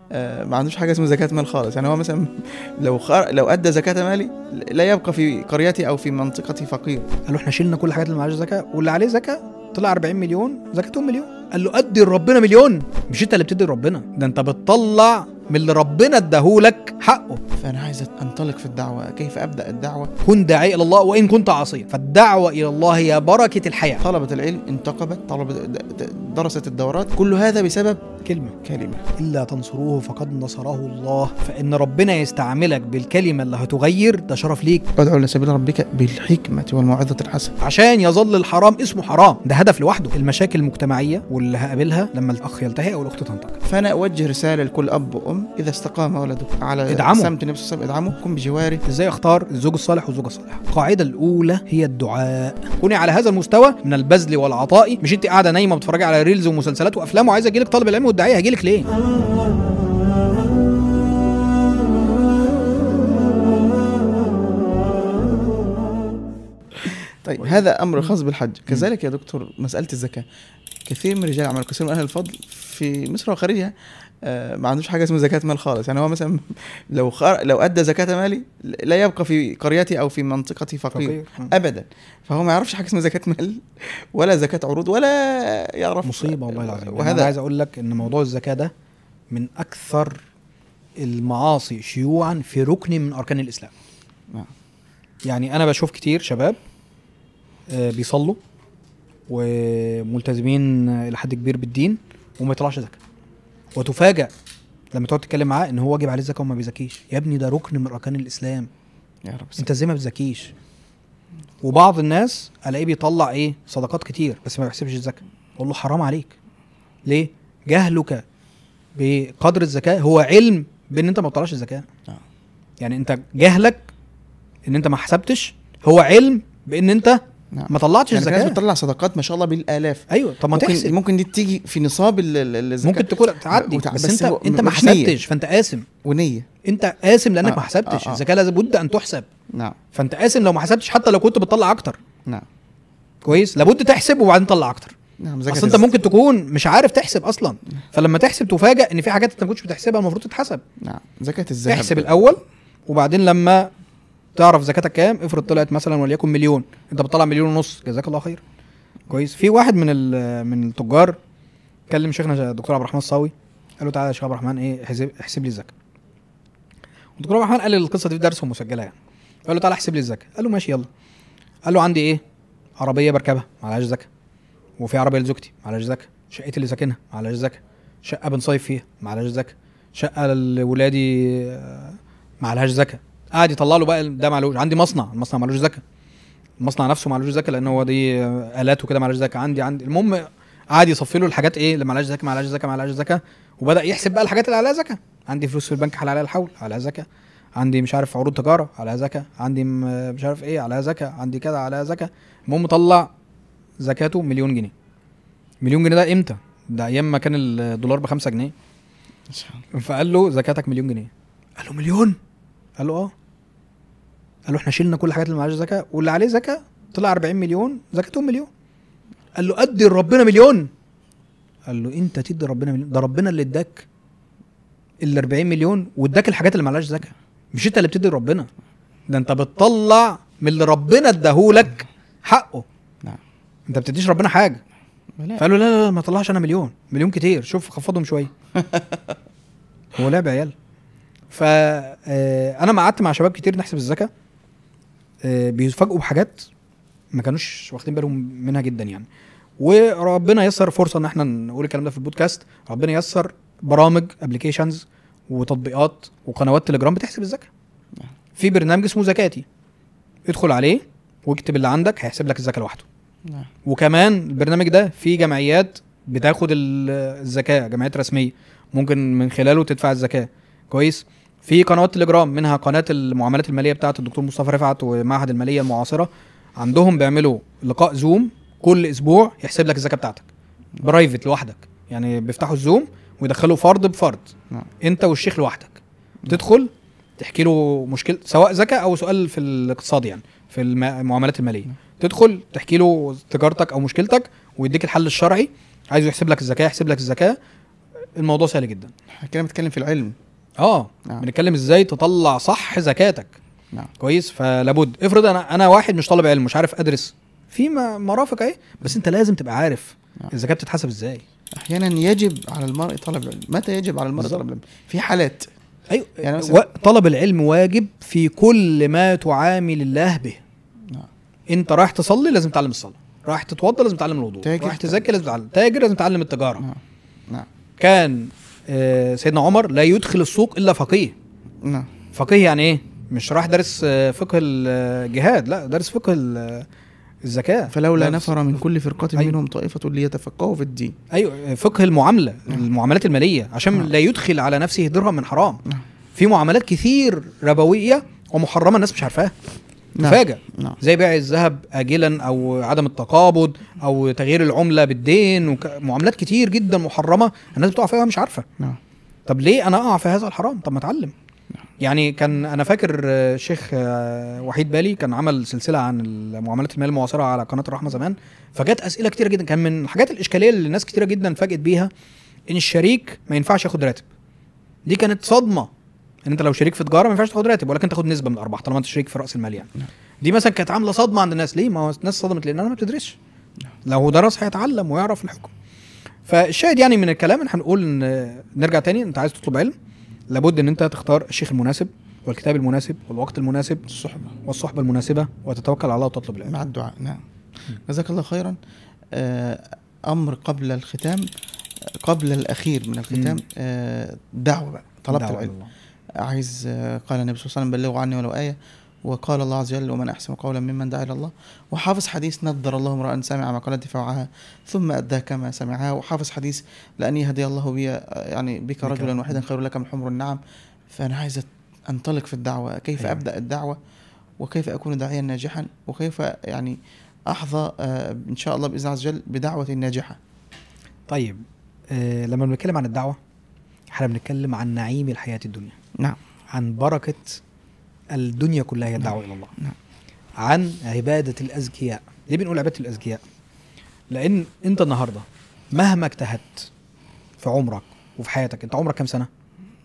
آه، ما عندوش حاجه اسمها زكاه مال خالص يعني هو مثلا لو خار... لو ادى زكاه مالي لا يبقى في قريتي او في منطقتي فقير قال له احنا شلنا كل الحاجات اللي معلهاش زكاه واللي عليه زكاه طلع 40 مليون زكاتهم مليون قال له ادي لربنا مليون مش انت اللي بتدي لربنا ده انت بتطلع من اللي ربنا اداهولك حقه فانا عايز انطلق في الدعوه كيف ابدا الدعوه كن داعي الى الله وان كنت عاصيا فالدعوه الى الله هي بركه الحياه طلبه العلم انتقبت طلبه د- د- درست الدورات كل هذا بسبب كلمه كلمه الا تنصروه فقد نصره الله فان ربنا يستعملك بالكلمه اللي هتغير ده شرف ليك ادعو الى سبيل ربك بالحكمه والموعظه الحسنه عشان يظل الحرام اسمه حرام ده هدف لوحده المشاكل المجتمعيه واللي هقابلها لما الاخ يلتهي او الاخت تنتقل فانا اوجه رساله لكل اب وام اذا استقام ولده على ادعمه. سمت النبي صلى الله عليه وسلم ادعمه كن بجواره ازاي اختار الزوج الصالح والزوجه الصالحه القاعده الاولى هي الدعاء كوني على هذا المستوى من البذل والعطاء مش انت قاعده نايمه بتتفرجي على ريلز ومسلسلات وافلام وعايزه اجيلك طالب العلم والداعيه هجيلك ليه طيب هذا امر خاص بالحج كذلك يا دكتور مساله الزكاه كثير من رجال الاعمال كثير من اهل الفضل في مصر وخارجها آه، ما عندوش حاجه اسمها زكاه مال خالص يعني هو مثلا لو خار... لو ادى زكاه مالي لا يبقى في قريتي او في منطقتي فقير فقير. ابدا فهو ما يعرفش حاجه اسمها زكاه مال ولا زكاه عروض ولا يعرف مصيبه والله العظيم وهذا وهذا عايز اقول لك ان موضوع الزكاه ده من اكثر المعاصي شيوعا في ركن من اركان الاسلام نعم. يعني انا بشوف كتير شباب آه، بيصلوا وملتزمين آه، الى حد كبير بالدين وما يطلعش زكاه وتفاجأ لما تقعد تتكلم معاه ان هو واجب عليه الزكاه وما بيزكيش يا ابني ده ركن من اركان الاسلام يا رب انت ازاي ما بتزكيش وبعض الناس الاقيه بيطلع ايه صدقات كتير بس ما بيحسبش الزكاه اقول له حرام عليك ليه جهلك بقدر الزكاه هو علم بان انت ما بتطلعش الزكاه نعم. يعني انت جهلك ان انت ما حسبتش هو علم بان انت نعم. ما طلعتش يعني في ناس الزكاه بتطلع صدقات ما شاء الله بالالاف ايوه طب ما ممكن تحسب ممكن دي تيجي في نصاب ال- ال- الزكاه ممكن تكون تعدي وتع- بس, بس انت هو انت ما مفيش نية. حسبتش فانت قاسم ونيه انت قاسم لانك آه، ما حسبتش آه، آه. الزكاه لازم بد ان تحسب نعم فانت قاسم لو ما حسبتش حتى لو كنت بتطلع اكتر نعم كويس لابد تحسب وبعدين تطلع اكتر نعم زكاه اصل انت الز- ممكن تكون مش عارف تحسب اصلا فلما تحسب تفاجئ ان في حاجات انت ما كنتش بتحسبها المفروض تتحسب نعم زكاه الذهب احسب الاول وبعدين لما تعرف زكاتك كام افرض طلعت مثلا وليكن مليون انت بتطلع مليون ونص جزاك الله خير كويس في واحد من ال- من التجار كلم شيخنا الدكتور عبد الرحمن الصاوي قال له تعالى يا شيخ عبد الرحمن ايه احسب, احسب لي الزكاه والدكتور عبد الرحمن قال لي القصه دي في درس ومسجله يعني قال له تعالى احسب لي الزكاه قال له ماشي يلا قال له عندي ايه عربيه بركبها معلهاش زكاه وفي عربيه لزوجتي معلهاش زكاه شقتي اللي ساكنها معلهاش زكاه شقه بنصيف فيها معلهاش زكاه شقه لولادي آه، معلهاش زكاه قاعد يطلع له بقى ده معلوش عندي مصنع المصنع معلوش زكاه المصنع نفسه معلوش زكاه لان هو دي آه، الات وكده معلوش زكاه عندي عندي المهم قعد يصفي له الحاجات ايه اللي معلهاش زكاه معلهاش زكاه معلهاش زكاه وبدا يحسب بقى الحاجات اللي عليها زكاه عندي فلوس في البنك حال عليها الحول عليها زكاه عندي مش عارف عروض تجاره عليها زكاه عندي م- مش عارف ايه عليها زكاه عندي كذا عليها زكاه المهم طلع زكاته مليون جنيه مليون جنيه ده امتى ده ايام ما كان الدولار ب 5 جنيه إن شاء الله. فقال له زكاتك مليون جنيه قال له مليون قال له اه قال له احنا شلنا كل الحاجات اللي معلهاش زكاه واللي عليه زكاه طلع 40 مليون زكاتهم مليون قال له ادي لربنا مليون قال له انت تدي ربنا مليون ده ربنا اللي اداك ال 40 مليون واداك الحاجات اللي معلهاش زكاه مش انت اللي بتدي لربنا ده انت بتطلع من اللي ربنا اداهولك حقه نعم انت بتديش ربنا حاجه لا. فقال له لا لا لا ما طلعش انا مليون مليون كتير شوف خفضهم شويه هو لعب عيال فانا ما قعدت مع شباب كتير نحسب الزكاه آه، بيفاجئوا بحاجات ما كانوش واخدين بالهم منها جدا يعني وربنا يسر فرصه ان احنا نقول الكلام ده في البودكاست ربنا يسر برامج ابلكيشنز وتطبيقات وقنوات تليجرام بتحسب الزكاه نعم. في برنامج اسمه زكاتي ادخل عليه واكتب اللي عندك هيحسب لك الزكاه لوحده نعم وكمان البرنامج ده فيه جمعيات بتاخد ال- الزكاه جمعيات رسميه ممكن من خلاله تدفع الزكاه كويس في قنوات تليجرام منها قناه المعاملات الماليه بتاعه الدكتور مصطفى رفعت ومعهد الماليه المعاصره عندهم بيعملوا لقاء زوم كل اسبوع يحسب لك الزكاه بتاعتك برايفت لوحدك يعني بيفتحوا الزوم ويدخلوا فرد بفرد نعم انت والشيخ لوحدك تدخل تحكي له مشكله سواء زكاه او سؤال في الاقتصاد يعني في الم- المعاملات الماليه تدخل تحكي له تجارتك او مشكلتك ويديك الحل الشرعي عايزه يحسب لك الزكاه يحسب لك الزكاه الموضوع سهل جدا احنا كده بنتكلم في العلم اه نعم. بنتكلم ازاي تطلع صح زكاتك نعم كويس فلابد افرض انا انا واحد مش طالب علم مش عارف ادرس في م- مرافق اهي بس انت لازم تبقى عارف نعم. الزكاه بتتحسب ازاي احيانا يجب على المرء طلب العلم متى يجب على المرء بالظبط. طلب العلم في حالات ايوه يعني يعني مثلا- طلب العلم واجب في كل ما تعامل الله به نعم. انت رايح تصلي لازم تتعلم الصلاه رايح تتوضى لازم تتعلم الوضوء تاجر. رايح تذاكر لازم تتعلم تاجر لازم تتعلم التجاره نعم نعم كان آه، سيدنا عمر لا يدخل السوق الا فقيه نعم فقيه يعني ايه مش راح دارس آه، فقه الجهاد لا دارس فقه ال- الزكاه فلولا دارس- نفر من كل فرقة أيوة. منهم طائفة ليتفقهوا في الدين ايوه فقه المعامله نعم. المعاملات الماليه عشان نعم. لا يدخل على نفسه درهم من حرام نعم في معاملات كتير ربويه ومحرمه الناس مش عارفاها نعم. تفاجئ نعم زي بيع الذهب اجلا او عدم التقابض او تغيير العمله بالدين وك... معاملات كتير جدا محرمه الناس بتقع فيها مش عارفه نعم طب ليه انا اقع في هذا الحرام طب ما اتعلم يعني كان انا فاكر آه، الشيخ آه، وحيد بالي كان عمل سلسله عن المعاملات الماليه المعاصره على قناه الرحمه زمان فجت اسئله كتيره جدا كان من الحاجات الاشكاليه اللي الناس كتيره جدا فاجئت بيها ان الشريك ما ينفعش ياخد راتب دي كانت صدمه ان انت لو شريك في تجاره ما ينفعش تاخد راتب ولكن تاخد نسبه من الارباح طالما انت شريك في راس المال يعني نعم. دي مثلا كانت عامله صدمه عند الناس ليه ما هو الناس صدمت لان انا ما بتدرسش لو هو درس هيتعلم ويعرف الحكم فالشاهد يعني من الكلام ان احنا بنقول ان نرجع تاني انت عايز تطلب علم لابد ان انت تختار الشيخ المناسب والكتاب المناسب والوقت المناسب الصحبة والصحبه المناسبه وتتوكل على الله وتطلب العلم مع الدعاء نعم جزاك الله خيرا آه، أمر قبل الختام قبل الأخير من الختام مم. آه، دعوة بقى طلبت دعوة العلم إلى الله. عايز آه، قال النبي صلى الله عليه وسلم بلغوا عني ولو آية وقال الله عز وجل ومن أحسن قولا ممن دعا إلى الله وحافظ حديث نذر الله امرأ سمع مقالات فوعاها ثم أدى كما سمعها وحافظ حديث لأن يهدي الله بي آه، يعني بك رجلا واحدا خير لك من حمر النعم فأنا عايز أنطلق في الدعوة كيف أيوة. أبدأ الدعوة وكيف أكون داعيا ناجحا وكيف يعني أحظى آه، إن شاء الله بإذن الله عز وجل بدعوة ناجحة طيب آه لما بنتكلم عن الدعوه احنا بنتكلم عن نعيم الحياه الدنيا نعم عن بركه الدنيا كلها هي الدعوه الى الله نعم. عن عباده الاذكياء ليه بنقول عباده الاذكياء لان انت النهارده مهما اجتهدت في عمرك وفي حياتك انت عمرك كام سنه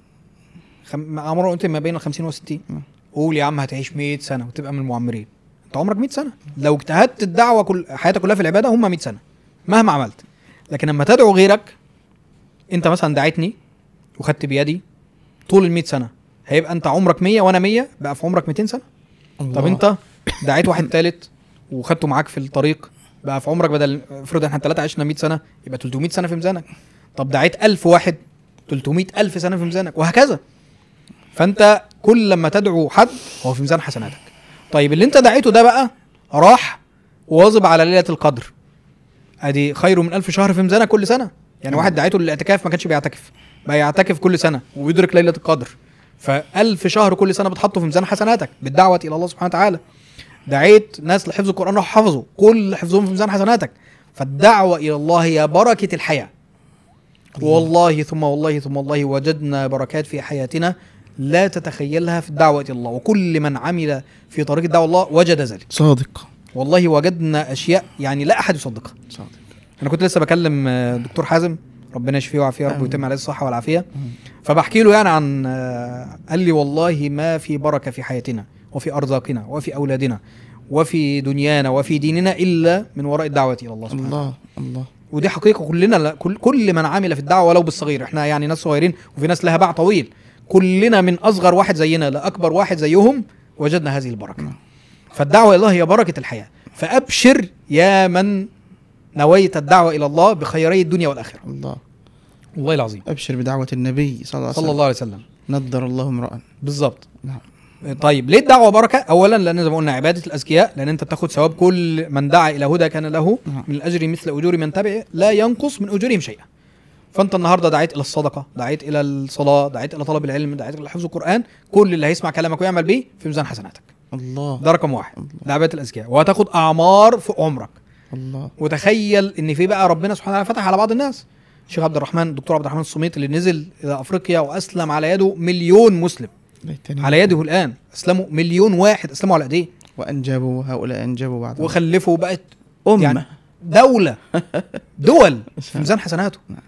خم... عمرك قلت ما بين ال 50 و 60 نعم. قول يا عم هتعيش 100 سنه وتبقى من المعمرين انت عمرك 100 سنه لو اجتهدت الدعوه كل حياتك كلها في العباده هم 100 سنه مهما عملت لكن لما تدعو غيرك انت مثلا دعيتني وخدت بيدي طول ال 100 سنه هيبقى انت عمرك 100 وانا 100 بقى في عمرك 200 سنه طب الله. انت دعيت واحد تالت وخدته معاك في الطريق بقى في عمرك بدل افرض احنا الثلاثه عشنا 100 سنه يبقى 300 سنه في ميزانك طب دعيت 1000 واحد 300 ألف سنه في ميزانك وهكذا فانت كل لما تدعو حد هو في ميزان حسناتك طيب اللي انت دعيته ده بقى راح واظب على ليله القدر ادي خير من ألف شهر في ميزانك كل سنه يعني واحد دعيته للاعتكاف ما كانش بيعتكف بقى يعتكف كل سنه ويدرك ليله القدر فألف شهر كل سنه بتحطه في ميزان حسناتك بالدعوه الى الله سبحانه وتعالى دعيت ناس لحفظ القران راحوا حفظوا كل حفظهم في ميزان حسناتك فالدعوه الى الله هي بركه الحياه والله ثم والله ثم والله وجدنا بركات في حياتنا لا تتخيلها في الدعوة إلى الله وكل من عمل في طريق الدعوة الله وجد ذلك صادق والله وجدنا أشياء يعني لا أحد يصدقها صادق أنا كنت لسه بكلم آه، دكتور حازم ربنا يشفيه ويعافيه يا رب آمين. ويتم عليه الصحة والعافية فبحكي له يعني عن آه، قال لي والله ما في بركة في حياتنا وفي أرزاقنا وفي أولادنا وفي دنيانا وفي ديننا إلا من وراء الدعوة إلى الله سبحانه وتعالى الله الله ودي حقيقه كلنا لا كل كل من عمل في الدعوه ولو بالصغير احنا يعني ناس صغيرين وفي ناس لها باع طويل كلنا من اصغر واحد زينا لاكبر واحد زيهم وجدنا هذه البركه نعم. فالدعوه الى الله هي بركه الحياه فابشر يا من نويت الدعوه الى الله بخيري الدنيا والاخره الله والله العظيم ابشر بدعوة النبي صلى الله عليه وسلم صلى الله عليه وسلم نضر الله امرأ بالظبط نعم طيب ليه الدعوه بركه اولا لان زي ما قلنا عباده الاذكياء لان انت بتاخد ثواب كل من دعا الى هدى كان له نعم. من الاجر مثل اجور من تبعه لا ينقص من اجورهم شيئا فانت النهارده دعيت الى الصدقه دعيت الى الصلاه دعيت الى طلب العلم دعيت الى حفظ القران كل اللي هيسمع كلامك ويعمل بيه في ميزان حسناتك الله ده رقم واحد الله. ده عباده الاذكياء وهتاخد اعمار في عمرك الله وتخيل ان في بقى ربنا سبحانه وتعالى فتح على بعض الناس الشيخ عبد الرحمن الدكتور عبد الرحمن الصميت اللي نزل الى افريقيا واسلم على يده مليون مسلم ليتني على يده الان اسلموا مليون واحد اسلموا على ايديه وانجبوا هؤلاء انجبوا بعد وخلفوا بقت امه يعني دولة دول في ميزان حسناته نعم.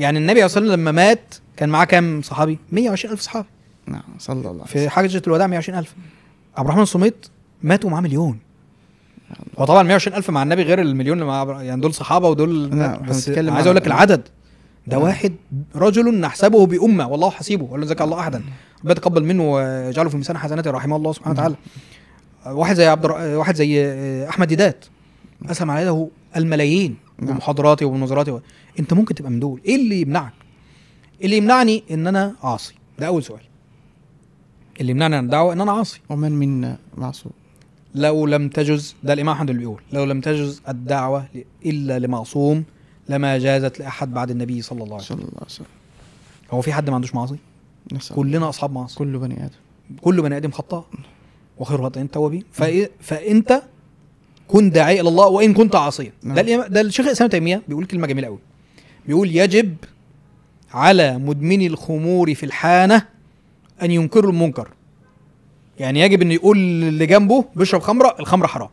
يعني النبي صلى الله عليه وسلم لما مات كان معاه كام صحابي 120 الف صحابي نعم صلى الله عليه في حجه الوداع 120 الف عبد الرحمن الصميت مات ومعاه مليون هو طبعا 120 الف مع النبي غير المليون اللي مع يعني دول صحابه ودول نعم، احنا بس بنتكلم عايز عن- اقول لك العدد ده نعم. واحد رجل نحسبه بامه والله حسيبه ولا زكى الله احدا ربنا يتقبل منه ويجعله في ميزان حسناته رحمه الله سبحانه وتعالى واحد زي عبد الر- واحد زي احمد ديدات اسلم على يده الملايين نعم. بمحاضراته وبمناظراته انت ممكن تبقى من دول ايه اللي يمنعك اللي يمنعني ان انا عاصي ده اول سؤال اللي يمنعني عن الدعوه ان انا عاصي ومن منا معصوم لو لم تجز ده الامام احمد اللي بيقول لو لم تجز الدعوه ل- الا لمعصوم لما جازت لاحد بعد النبي صلى الله عليه وسلم صلى الله عليه وسلم هو في حد ما عندوش معاصي نسأل كلنا اصحاب معاصي كل بني ادم كل بني ادم خطاء وخير الخطائين التوابين فإيه فانت كن داعي الى الله وان كنت عاصيا نعم. ده الإمام- ده الشيخ الاسلام ابن تيميه بيقول كلمه جميله قوي بيقول يجب على مدمن الخمور في الحانه ان ينكروا المنكر يعني يجب ان يقول اللي جنبه بيشرب خمره الخمره حرام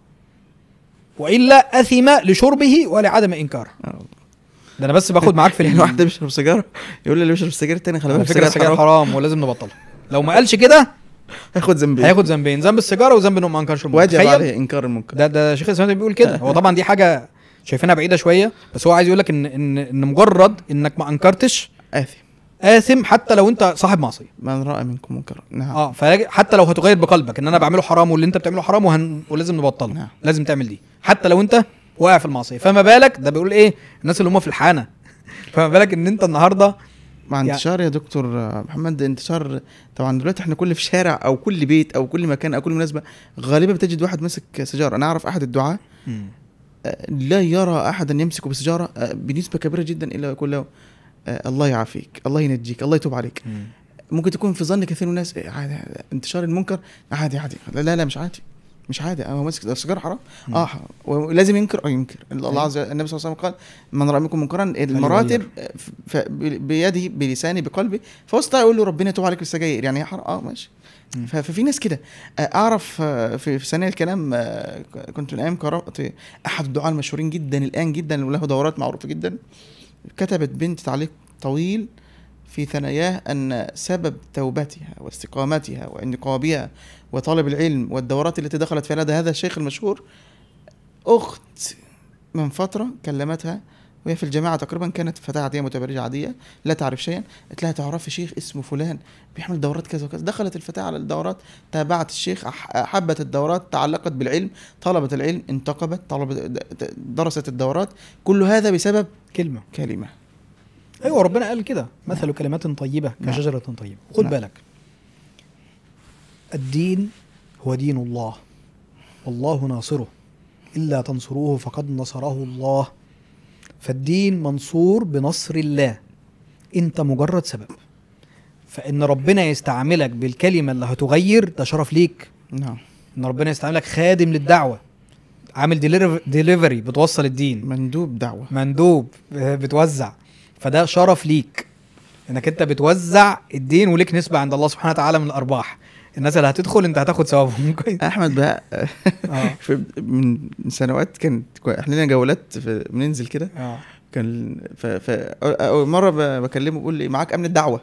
والا اثم لشربه ولعدم انكاره آه. ده انا بس باخد معاك في يعني ال- واحد بيشرب سيجاره يقول لي اللي بيشرب سيجاره التاني خلي على بالك فكره السجاير حرام ولازم نبطلها لو ما قالش كده هياخد ذنبين هياخد ذنبين ذنب السيجاره وذنب انه ما انكرش المنكر واجب تخيل؟ عليه انكار المنكر ده ده شيخ الاسلام بيقول كده هو طبعا دي حاجه شايفينها بعيده شويه بس هو عايز يقول لك ان ان ان مجرد انك ما انكرتش اثم اثم حتى لو انت صاحب معصيه من راى منكم منكرا نعم اه فحتى لو هتغير بقلبك ان انا بعمله حرام واللي انت بتعمله حرام وهن... ولازم نبطله نعم. لازم تعمل دي حتى لو انت واقع في المعصيه فما بالك ده بيقول ايه الناس اللي هم في الحانه فما بالك ان انت النهارده مع يعني- انتشار يا دكتور آه، محمد انتشار طبعا دلوقتي احنا كل في شارع او كل بيت او كل مكان او كل مناسبه غالبا بتجد واحد ماسك سيجاره انا اعرف احد الدعاه آه، لا يرى احدا يمسك بسيجاره آه، بنسبه كبيره جدا الا يقول له آه، الله يعافيك الله ينجيك الله يتوب عليك ممكن تكون في ظن كثير من الناس إيه، عادي عادي، انتشار المنكر عادي عادي لا لا, لا مش عادي مش عادي هو ماسك السيجاره حرام مم. اه حرام ولازم ينكر اه ينكر الله أيوة. عز وجل النبي صلى الله عليه وسلم قال من راى منكم منكرا المراتب آه، ف- بيده بلسانه بقلبه فوسطها يقول له ربنا يتوب عليك بالسجاير يعني هي حرام اه ماشي مم. ف- ففي ناس كده آه، اعرف آه، في في ثانيه الكلام آه، ك- كنت من ايام قرات احد الدعاة المشهورين جدا الان جدا وله دورات معروفه جدا كتبت بنت تعليق طويل في ثناياه ان سبب توبتها واستقامتها وانقابها وطلب العلم والدورات التي دخلت في هذا هذا الشيخ المشهور اخت من فتره كلمتها وهي في الجامعه تقريبا كانت فتاه عاديه متبرجه عاديه لا تعرف شيئا قالت لها تعرفي شيخ اسمه فلان بيعمل دورات كذا وكذا دخلت الفتاه على الدورات تابعت الشيخ أح- حبت الدورات تعلقت بالعلم طلبت العلم انتقبت طلبت د- درست الدورات كل هذا بسبب كلمه كلمه ايوه ربنا قال كده مثل كلمات طيبه نعم. كشجره طيبه خد نعم. بالك الدين هو دين الله والله ناصره الا تنصروه فقد نصره الله فالدين منصور بنصر الله انت مجرد سبب فان ربنا يستعملك بالكلمه اللي هتغير ده شرف ليك نعم ان ربنا يستعملك خادم للدعوه عامل ديليفري بتوصل الدين مندوب دعوه مندوب بتوزع فده شرف ليك انك انت بتوزع الدين وليك نسبه عند الله سبحانه وتعالى من الارباح الناس اللي هتدخل انت هتاخد ثوابهم كويس احمد بقى اه في من سنوات كانت كو- احنا لنا جولات في بننزل كده اه كان ف... ف... أول مرة ب... بكلمه بيقول لي معاك أمن الدعوة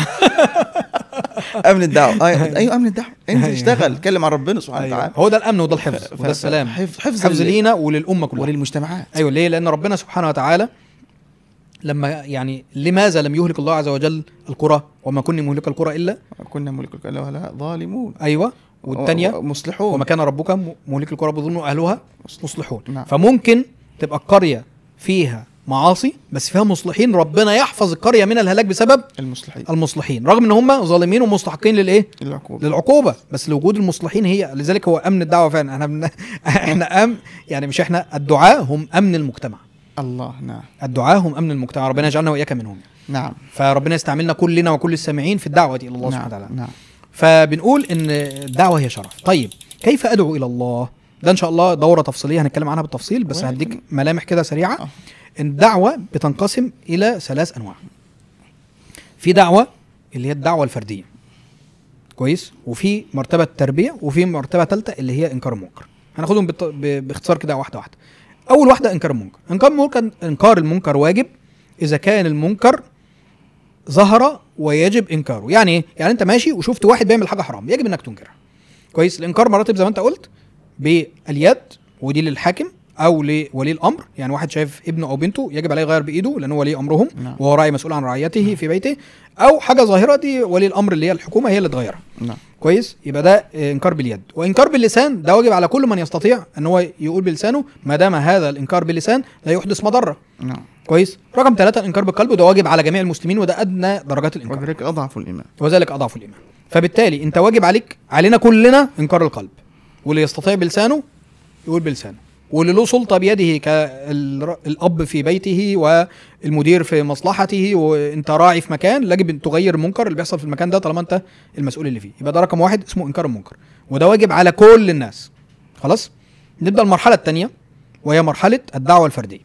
أمن الدعوة آه أيوه أمن الدعوة انزل أيوة. اشتغل اتكلم عن ربنا سبحانه أيوة. وتعالى هو ده الامن وده الحفظ ف- وده ف- السلام حفظ حفظ, حفظ ال- لينا وللامه كلها وللمجتمعات ايوه ليه لان ربنا سبحانه وتعالى لما يعني لماذا لم يهلك الله عز وجل القرى وما كنا مهلك القرى الا كنا ملك القرى لا ظالمون ايوه والثانيه مصلحون وما كان ربك م- مهلك القرى بظلم اهلها مصلحون نعم. فممكن تبقى القريه فيها معاصي بس فيها مصلحين ربنا يحفظ القريه من الهلاك بسبب المصلحين المصلحين رغم ان هم ظالمين ومستحقين للايه العقوبة للعقوبه بس لوجود المصلحين هي لذلك هو امن الدعوه فعلا احنا بن... احنا أم يعني مش احنا الدعاء هم امن المجتمع الله نعم الدعاء هم امن المجتمع ربنا يجعلنا واياك منهم نعم فربنا يستعملنا كلنا وكل السامعين في الدعوه الى الله سبحانه نعم وتعالى نعم فبنقول ان الدعوه هي شرف طيب كيف ادعو الى الله ده ان شاء الله دوره تفصيليه هنتكلم عنها بالتفصيل بس ولكن- هديك ملامح كده سريعه آه. ان الدعوه بتنقسم الى ثلاث انواع في دعوه اللي هي الدعوه الفرديه كويس وفي مرتبه تربيه وفي مرتبه ثالثه اللي هي انكار المنكر هناخدهم بالت- ب- باختصار كده واحده واحده اول واحده انكار المنكر انكار المنكر انكار المنكر واجب اذا كان المنكر ظهر ويجب انكاره يعني ايه يعني انت ماشي وشفت واحد بيعمل حاجه حرام يجب انك تنكرها كويس الانكار مراتب زي ما انت قلت باليد ودي للحاكم او لولي الامر يعني واحد شايف ابنه او بنته يجب عليه يغير بايده لانه ولي امرهم نعم. وهو راعي مسؤول عن رعيته في بيته او حاجه ظاهره دي ولي الامر اللي هي الحكومه هي اللي تغيرها نعم كويس يبقى ده آه، انكار باليد وانكار باللسان ده واجب على كل من يستطيع ان هو يقول بلسانه ما دام هذا الانكار باللسان لا يحدث مضره نعم كويس رقم ثلاثة الانكار بالقلب وده واجب على جميع المسلمين وده ادنى درجات الانكار وذلك اضعف الايمان وذلك اضعف الايمان فبالتالي انت واجب عليك علينا كلنا انكار القلب واللي يستطيع بلسانه يقول بلسانه واللي له سلطه بيده كالاب في بيته والمدير في مصلحته وانت راعي في مكان يجب ان تغير المنكر اللي بيحصل في المكان ده طالما انت المسؤول اللي فيه يبقى ده رقم واحد اسمه انكار المنكر وده واجب على كل الناس خلاص نبدا المرحله الثانيه وهي مرحله الدعوه الفرديه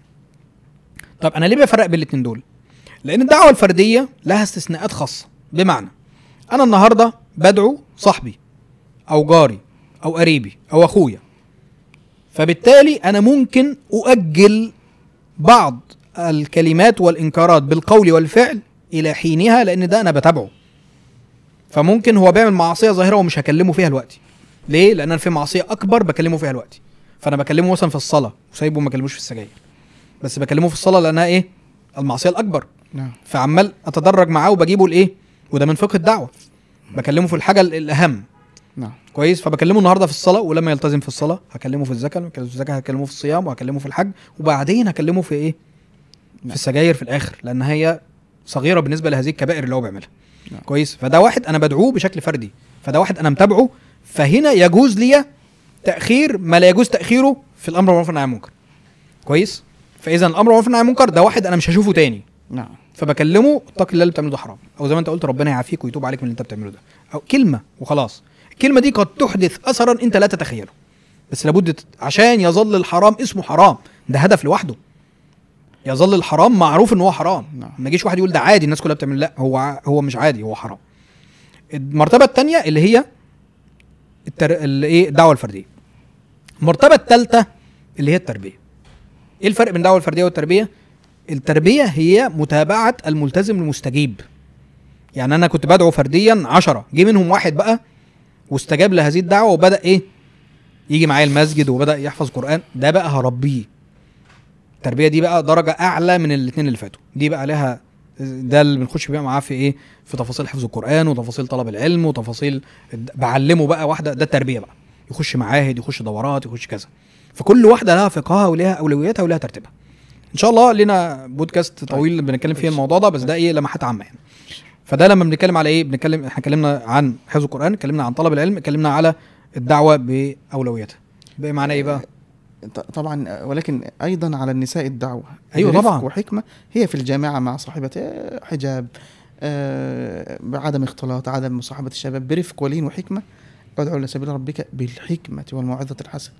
طب انا ليه بفرق بين الاثنين دول لان الدعوه الفرديه لها استثناءات خاصه بمعنى انا النهارده بدعو صاحبي او جاري او قريبي او اخويا فبالتالي انا ممكن اؤجل بعض الكلمات والانكارات بالقول والفعل الى حينها لان ده انا بتابعه فممكن هو بيعمل معصيه ظاهره ومش هكلمه فيها دلوقتي ليه لان انا في معصيه اكبر بكلمه فيها دلوقتي فانا بكلمه مثلا في الصلاه وسايبه ما اكلموش في السجاير بس بكلمه في الصلاه لانها ايه المعصيه الاكبر نعم فعمال اتدرج معاه وبجيبه لايه وده من فقه الدعوه بكلمه في الحاجه ال- الاهم نعم كويس فبكلمه النهارده في الصلاه ولما يلتزم في الصلاه هكلمه في الزكاه لما يلتزم في الزكاه هكلمه في الصيام وهكلمه في الحج وبعدين هكلمه في ايه في نعم. السجاير في الاخر لان هي صغيره بالنسبه لهذه الكبائر اللي هو بيعملها نعم. كويس فده واحد انا بدعوه بشكل فردي فده واحد انا متابعه فهنا يجوز لي تاخير ما لا يجوز تاخيره في الامر بالمعروف والنهي عن المنكر كويس فاذا الامر بالمعروف والنهي عن المنكر ده واحد انا مش هشوفه تاني نعم فبكلمه اتق الله اللي بتعمله ده حرام او زي ما انت قلت ربنا يعافيك ويتوب عليك من اللي انت بتعمله ده او كلمه وخلاص الكلمه دي قد تحدث اثرا انت لا تتخيله بس لابد تت- عشان يظل الحرام اسمه حرام ده هدف لوحده يظل الحرام معروف ان هو حرام نعم. ما يجيش واحد يقول ده عادي الناس كلها بتعمل لا هو ع- هو مش عادي هو حرام المرتبه الثانيه اللي هي التر... اللي ايه الدعوه الفرديه المرتبه الثالثه اللي هي التربيه ايه الفرق بين الدعوه الفرديه والتربيه التربيه هي متابعه الملتزم المستجيب يعني انا كنت بدعو فرديا عشرة جه منهم واحد بقى واستجاب لهذه الدعوه وبدا ايه يجي معايا المسجد وبدا يحفظ قران ده بقى هربيه التربيه دي بقى درجه اعلى من الاثنين اللي فاتوا دي بقى لها ده اللي بنخش بقى معاه في ايه في تفاصيل حفظ القران وتفاصيل طلب العلم وتفاصيل الد- بعلمه بقى واحده ده التربيه بقى يخش معاهد يخش دورات يخش كذا فكل واحده لها فقهها ولها اولوياتها ولها ترتيبها ان شاء الله لنا بودكاست طويل بنتكلم فيه الموضوع ده بس ده ايه لمحات عامه يعني فده لما بنتكلم على ايه بنتكلم احنا اتكلمنا عن حفظ القران اتكلمنا عن طلب العلم اتكلمنا على الدعوه باولوياتها بمعنى ايه بقى ط- طبعا ولكن ايضا على النساء الدعوه أيوة برفق طبعا. وحكمه هي في الجامعه مع صاحبتها حجاب آه، بعدم اختلاط عدم مصاحبه الشباب برفق ولين وحكمه ادعو الى سبيل ربك بالحكمه والموعظه الحسنه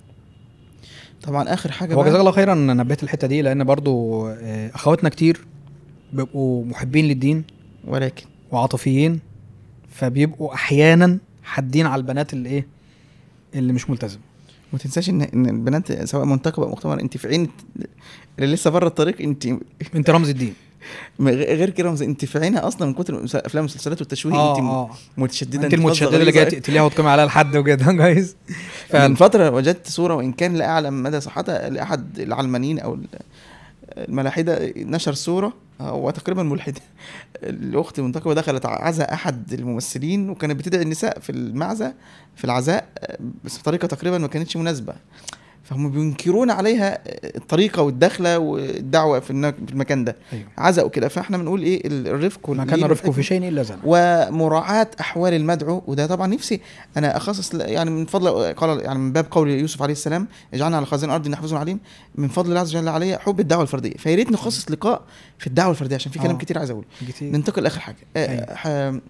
طبعا اخر حاجه هو بقى- جزاك الله خيرا ان نبهت الحته دي لان برضو آه، اخواتنا كتير بيبقوا محبين للدين ولكن وعاطفيين فبيبقوا احيانا حادين على البنات اللي ايه اللي مش ملتزم ما تنساش ان ان البنات سواء منتقبه او مختبر انت في عين اللي لسه بره الطريق انت انت رمز الدين م- غير كده انت في عينها اصلا من كتر المس- افلام المسلسلات والتشويه اه انت م- اه متشدده انت المتشدده اللي جايه تقتليها وتقومي عليها لحد وكده جايز من فعلا فترة وجدت صورة وإن كان لا أعلم مدى صحتها لأحد العلمانيين أو ال- الملاحدة نشر صورة هو تقريبا ملحد الأخت المنتقبة دخلت عزاء أحد الممثلين وكانت بتدعي النساء في المعزة في العزاء بس بطريقة تقريبا ما كانتش مناسبة فهم بينكرون عليها الطريقة والدخلة والدعوة في النا- في المكان ده ايوه عزاء وكده فاحنا بنقول ايه الرفق ما واللين كان رفقه في والحكمة. شيء الا زان ومراعاة أحوال المدعو وده طبعا نفسي أنا أخصص ل- يعني من فضل قال يعني من باب قول يوسف عليه السلام اجعلنا على خزائن الأرض نحفظ عليم من فضل الله عز وجل علي حب الدعوة الفردية فيا ريت نخصص لقاء في الدعوة الفردية عشان في كلام آه. كتير عايز أقوله كتير ننتقل لآخر حاجة أيوة. آه، ح-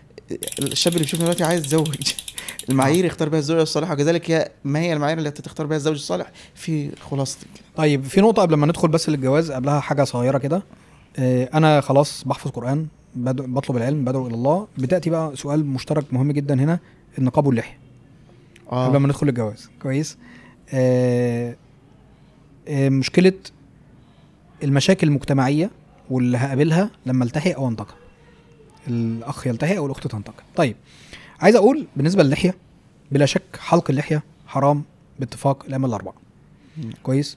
الشاب اللي بيشوفنا دلوقتي عايز يتزوج المعايير يختار بها الزوجة الصالحة وكذلك هي ما هي المعايير التي تختار بها الزوج الصالح في خلاصة كده طيب في نقطة قبل ما ندخل بس للجواز قبلها حاجة صغيرة كده آه، أنا خلاص بحفظ قرآن بدو بطلب العلم بدعو إلى الله بتأتي بقى سؤال مشترك مهم جدا هنا النقاب واللحية قبل ما ندخل الجواز كويس آه آه مشكلة المشاكل المجتمعية واللي هقابلها لما التحي أو انتقم الاخ يلتحي او الاخت تنتقل طيب عايز اقول بالنسبه للحيه بلا شك حلق اللحيه حرام باتفاق الائمه الاربعه مم. كويس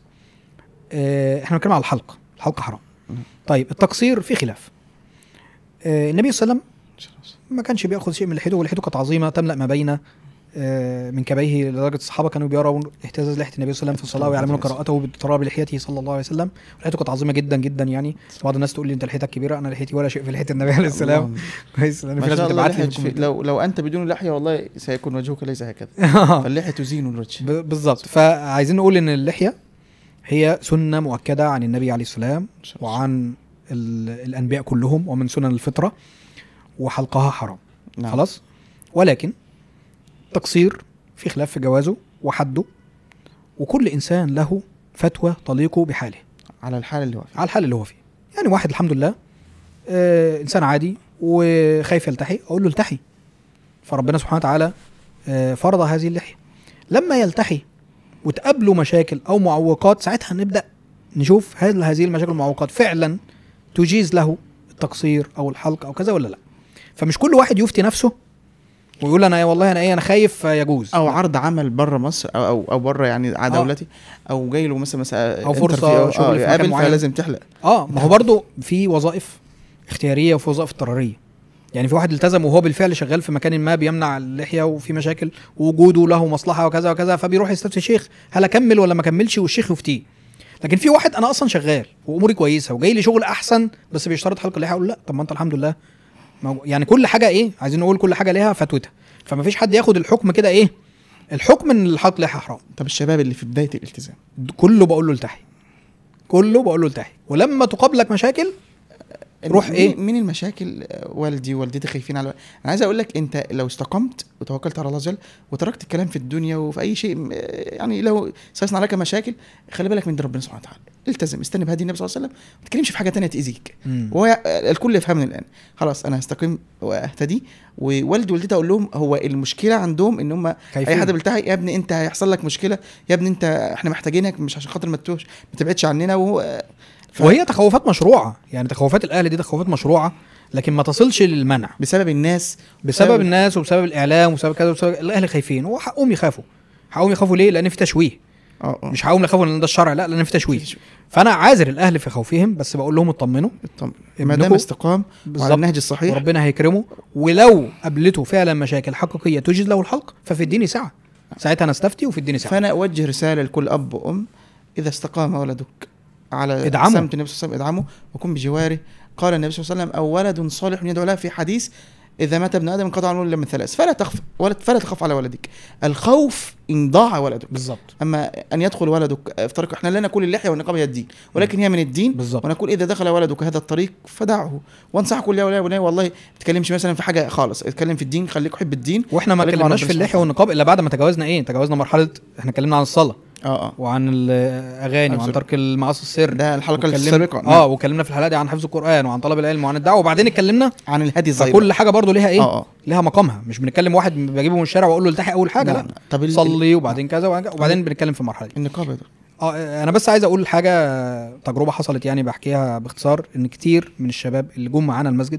آه احنا بنتكلم على الحلق الحلق حرام مم. طيب التقصير في خلاف آه النبي صلى الله عليه وسلم ما كانش بياخذ شيء من لحيته ولحيته كانت عظيمه تملا ما بين آه، من كبيه لدرجه الصحابه كانوا بيرون اهتزاز لحيه النبي صلى الله عليه وسلم في الصلاه ويعلمون قراءته باضطراب لحيته صلى الله عليه وسلم لحيته كانت عظيمه جدا جدا يعني بعض الناس تقول لي انت لحيتك كبيره انا لحيتي ولا شيء في لحيه النبي عليه السلام اللهم. كويس لان في ما ناس شاء الله بتبعت لي لحية في لو لو انت بدون لحيه والله سيكون وجهك ليس هكذا فاللحيه تزين الوجه ب- بالظبط فعايزين نقول ان اللحيه هي سنه مؤكده عن النبي عليه السلام وعن ال- الانبياء كلهم ومن سنن الفطره وحلقها حرام نعم. خلاص ولكن تقصير في خلاف في جوازه وحده وكل انسان له فتوى تليق بحاله على الحال اللي هو فيه على الحال اللي هو فيه يعني واحد الحمد لله آه انسان عادي وخايف يلتحي اقول له التحي فربنا سبحانه وتعالى آه فرض هذه اللحيه لما يلتحي وتقابله مشاكل او معوقات ساعتها نبدا نشوف هل هذه المشاكل والمعوقات فعلا تجيز له التقصير او الحلق او كذا ولا لا فمش كل واحد يفتي نفسه ويقول انا إيه والله انا ايه انا خايف يجوز او عرض عمل بره مصر او او, أو بره يعني على آه. دولتي او جاي له مثلا مثلا أو فرصة interview أو شغل آه في مكان يقابل معين. فلازم تحلق اه ما هو برضه في وظائف اختياريه وفي وظائف اضطراريه يعني في واحد التزم وهو بالفعل شغال في مكان ما بيمنع اللحيه وفي مشاكل ووجوده له مصلحه وكذا وكذا فبيروح يستفتي شيخ هل اكمل ولا ما اكملش والشيخ يفتيه لكن في واحد انا اصلا شغال واموري كويسه وجاي لي شغل احسن بس بيشترط حلق اللحيه اقول لا طب ما انت الحمد لله مو- يعني كل حاجه ايه عايزين نقول كل حاجه ليها فتوتها فما فيش حد ياخد الحكم كده ايه الحكم ان الحلق لحيه حرام طب الشباب اللي في بدايه الالتزام كله بقول له التحي كله بقول له التحي ولما تقابلك مشاكل روح مين- إيه؟ مين المشاكل آه، والدي ووالدتي خايفين على انا عايز اقول لك انت لو استقمت وتوكلت على الله عز وجل وتركت الكلام في الدنيا وفي اي شيء آه، يعني لو سيصنع لك مشاكل خلي بالك من دين ربنا سبحانه وتعالى التزم استنى بهدي النبي صلى الله عليه وسلم ما تتكلمش في حاجه تانية تاذيك مم. وهو الكل يفهمني الان خلاص انا هستقيم واهتدي ووالدي ووالدتي اقول لهم هو المشكله عندهم ان هم خايفين. اي حد بيلتحي يا ابني انت هيحصل لك مشكله يا ابني انت احنا محتاجينك مش عشان خاطر ما تتوهش ما تبعدش عننا وهو ف- وهي تخوفات مشروعه يعني تخوفات الاهل دي تخوفات مشروعه لكن ما تصلش للمنع بسبب الناس بسبب الناس وبسبب الاعلام وبسبب كذا وبسبب الاهل خايفين وحقهم يخافوا حقهم يخافوا ليه لان في تشويه اه اه مش حقهم يخافوا لان ده الشرع لا لان في تشويه فانا عاذر الاهل في خوفهم بس بقول لهم اطمنوا طب ما ابنكم دام استقام وعلى بالظبط. النهج الصحيح وربنا هيكرمه ولو قابلته فعلا مشاكل حقيقيه تجد له الحلق ففي الدين سعه ساعتها نستفتي وفي الدين سعه فانا اوجه رساله لكل اب وام اذا استقام ولدك على ادعمه. سمت النبي صلى الله عليه وسلم ادعمه وكن بجواره قال النبي صلى الله عليه وسلم او ولد صالح يدعو له في حديث اذا مات ابن ادم انقطع عنه الا من ثلاث فلا تخف ولد فلا تخف على ولدك الخوف ان ضاع ولدك بالظبط اما ان يدخل ولدك في طريق احنا لا نقول اللحيه والنقاب هي الدين ولكن هي من الدين بالظبط. ونقول اذا دخل ولدك هذا الطريق فدعه وانصح كل يا ولا والله ما تتكلمش مثلا في حاجه خالص اتكلم في الدين خليك حب الدين واحنا ما خليك مع اتكلمناش ربنا في اللحيه سبحانه والنقاب الا بعد ما تجاوزنا ايه تجاوزنا مرحله احنا اتكلمنا عن الصلاه اه اه وعن الاغاني وعن أبصر. ترك المعاصي السر ده الحلقه واتكلم- السابقه اه واتكلمنا في الحلقه دي عن حفظ القران وعن طلب العلم وعن الدعوه وبعدين اتكلمنا عن الهدي الظاهر فكل حاجه برضو ليها ايه اه اه ليها مقامها مش بنتكلم واحد بجيبه من الشارع واقول له التحق اول حاجه لا, لا. طب ال- صلي وبعدين كذا وبعدين, كذا، وبعدين بنتكلم في المرحله دي النقاب يا دكتور. اه انا بس عايز اقول حاجه تجربه حصلت يعني بحكيها باختصار ان كتير من الشباب اللي جم معانا المسجد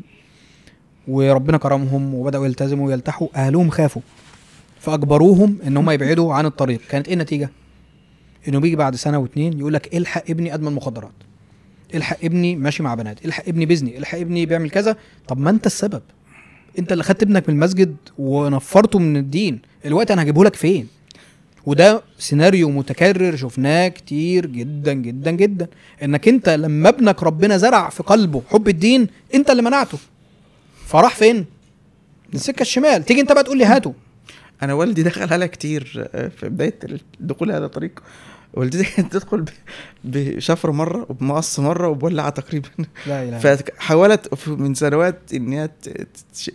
وربنا كرمهم وبداوا يلتزموا ويلتحوا اهلهم خافوا فاجبروهم ان هم يبعدوا عن الطريق كانت ايه النتيجه انه بيجي بعد سنه واتنين يقول لك الحق ابني ادمن مخدرات الحق ابني ماشي مع بنات الحق ابني بيزني الحق ابني بيعمل كذا طب ما انت السبب انت اللي خدت ابنك من المسجد ونفرته من الدين الوقت انا هجيبه لك فين وده سيناريو متكرر شفناه كتير جدا جدا جدا انك انت لما ابنك ربنا زرع في قلبه حب الدين انت اللي منعته فراح فين السكه الشمال تيجي انت بقى تقول لي هاته انا والدي دخل عليا كتير آه، في بدايه دخول هذا الطريق والدتي كانت تدخل ب- بشفر مره وبمقص مره وبولعه تقريبا لا اله فحاولت في- من سنوات ان هي ت- تش-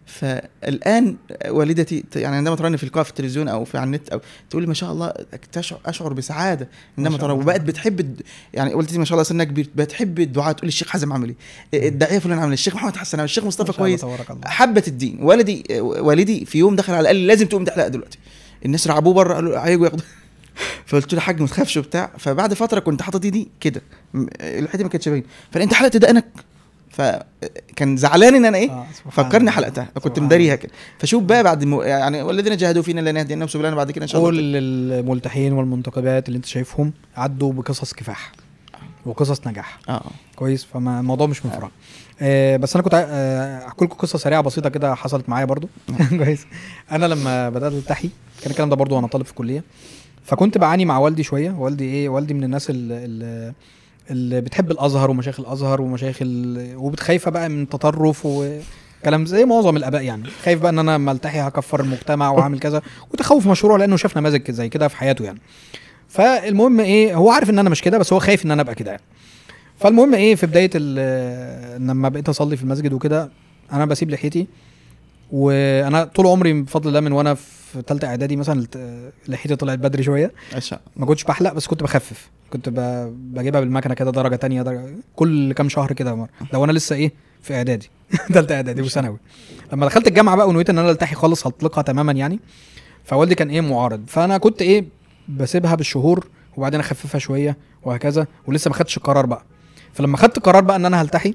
فالان والدتي ت- يعني عندما تراني في لقاء في التلفزيون او في على النت او تقول لي ما شاء الله تشعر اشعر بسعاده ما عندما شاء ترى الله. وبقت بتحب الد... يعني والدتي ما شاء الله سنها كبير بتحب الدعاء تقول لي الشيخ حازم عمل ايه الداعيه فلان عمل ايه الشيخ محمد حسن عمل الشيخ ما مصطفى شاء الله كويس تبارك الله حبت الدين والدي والدي في يوم دخل على قال لي لازم تقوم تحلق دلوقتي الناس رعبوه بره قالوا هيجوا ياخدوا فقلت له يا حاج ما تخافش وبتاع فبعد فتره كنت حاطط ايدي كده م- لحيتي ما كانتش باينه فانت حلقت دقنك فكان زعلان ان انا ايه آه، سبحان فكرني الله. حلقتها كنت سبحان مداريها كده فشوف بقى بعد م... يعني والذين جاهدوا فينا لنهدينهم سبلنا بعد كده ان شاء الله كل الملتحين والمنتقبات اللي انت شايفهم عدوا بقصص كفاح وقصص نجاح اه كويس فما الموضوع مش من فراغ آه بس انا كنت ع- آه، احكي لكم قصه سريعه بسيطه كده حصلت معايا برضو كويس انا لما بدات التحي كان الكلام ده برضو وانا طالب في الكليه فكنت بعاني مع والدي شويه والدي ايه والدي من الناس اللي, اللي, اللي بتحب الازهر ومشايخ الازهر ومشايخ ال... وبتخايفه بقى من تطرف وكلام زي معظم الاباء يعني خايف بقى ان انا لما التحي هكفر المجتمع وهعمل كذا وتخوف مشروع لانه شاف نماذج زي كده في حياته يعني فالمهم ايه هو عارف ان انا مش كده بس هو خايف ان انا ابقى كده يعني فالمهم ايه في بدايه ال- لما بقيت اصلي في المسجد وكده انا بسيب لحيتي وانا طول عمري بفضل الله من وانا في ثالثه اعدادي مثلا الت- لحيتي طلعت بدري شويه عشاء ما كنتش بحلق بس كنت بخفف كنت ب... بجيبها بالمكنه كده درجه تانية درجة كل كام شهر كده مره لو انا لسه ايه في اعدادي ثالثه اعدادي وثانوي لما دخلت الجامعه بقى ونويت ان انا التحي خالص هطلقها تماما يعني فوالدي كان ايه معارض فانا كنت ايه بسيبها بالشهور وبعدين اخففها شويه وهكذا ولسه ما خدتش القرار بقى فلما خدت قرار بقى ان انا هلتحي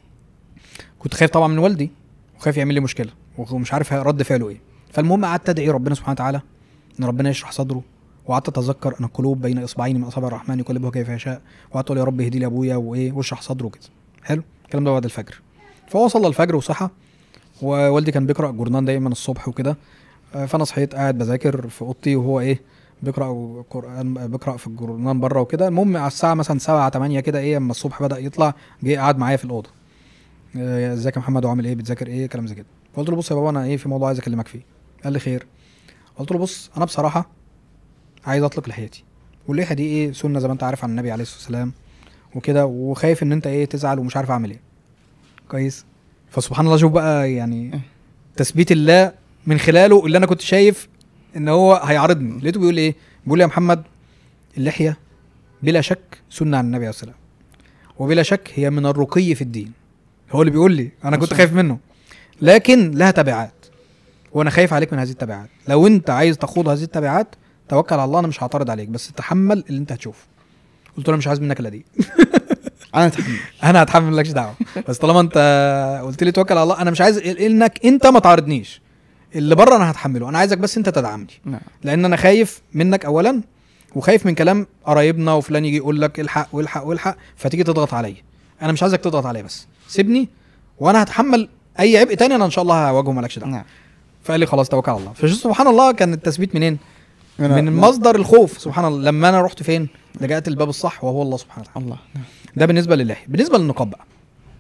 كنت خايف طبعا من والدي وخايف يعمل لي مشكله ومش عارف رد فعله ايه فالمهم قعدت ادعي ربنا سبحانه وتعالى ان ربنا يشرح صدره وقعدت اتذكر ان القلوب بين اصبعين من اصابع الرحمن يقلبها كيف يشاء وقعدت اقول يا رب اهدي لي ابويا وايه واشرح صدره كده حلو الكلام ده بعد الفجر فهو صلى الفجر وصحى ووالدي كان بيقرا الجورنان دايما الصبح وكده آه، فانا صحيت قاعد بذاكر في اوضتي وهو ايه بيقرا قران بيقرا في الجورنان بره وكده المهم على الساعه مثلا 7 8 كده ايه اما الصبح بدا يطلع جه قعد معايا في الاوضه آه، ازيك يا محمد وعامل ايه بتذاكر ايه كلام زي كده فقلت له بص يا بابا انا ايه في موضوع عايز اكلمك فيه قال لي خير قلت له بص انا بصراحه عايز اطلق لحيتي واللحيه دي ايه سنه زي ما انت عارف عن النبي عليه الصلاه والسلام وكده وخايف ان انت ايه تزعل ومش عارف اعمل ايه كويس فسبحان الله شوف بقى يعني تثبيت الله من خلاله اللي انا كنت شايف ان هو هيعارضني لقيته بيقول ايه بيقول لي يا محمد اللحيه بلا شك سنه عن النبي عليه الصلاه والسلام وبلا شك هي من الرقي في الدين هو اللي بيقول لي انا كنت ما شاء خايف منه لكن لها تبعات وانا خايف عليك من هذه التبعات لو انت عايز تخوض هذه التبعات توكل على الله انا مش هعترض عليك بس تحمل اللي انت هتشوفه قلت له انا مش عايز منك الا دي انا اتحمل انا هتحمل مالكش دعوه بس طالما انت قلت لي توكل على الله انا مش عايز انك انت ما تعارضنيش اللي بره انا هتحمله انا عايزك بس انت تدعمني نعم لان انا خايف منك اولا وخايف من كلام قرايبنا وفلان يجي يقول لك الحق والحق والحق فتيجي تضغط عليا انا مش عايزك تضغط عليا بس سيبني وانا هتحمل اي عبء تاني انا ان شاء الله هواجهه مالكش دعوه نعم فقال لي خلاص توكل على الله فشوف سبحان الله كان التثبيت منين من من مصدر الخوف سبحان الله لما انا رحت فين لجأت الباب الصح وهو الله سبحانه وتعالى الله نعم. ده بالنسبه للحيه بالنسبه للنقاب بقى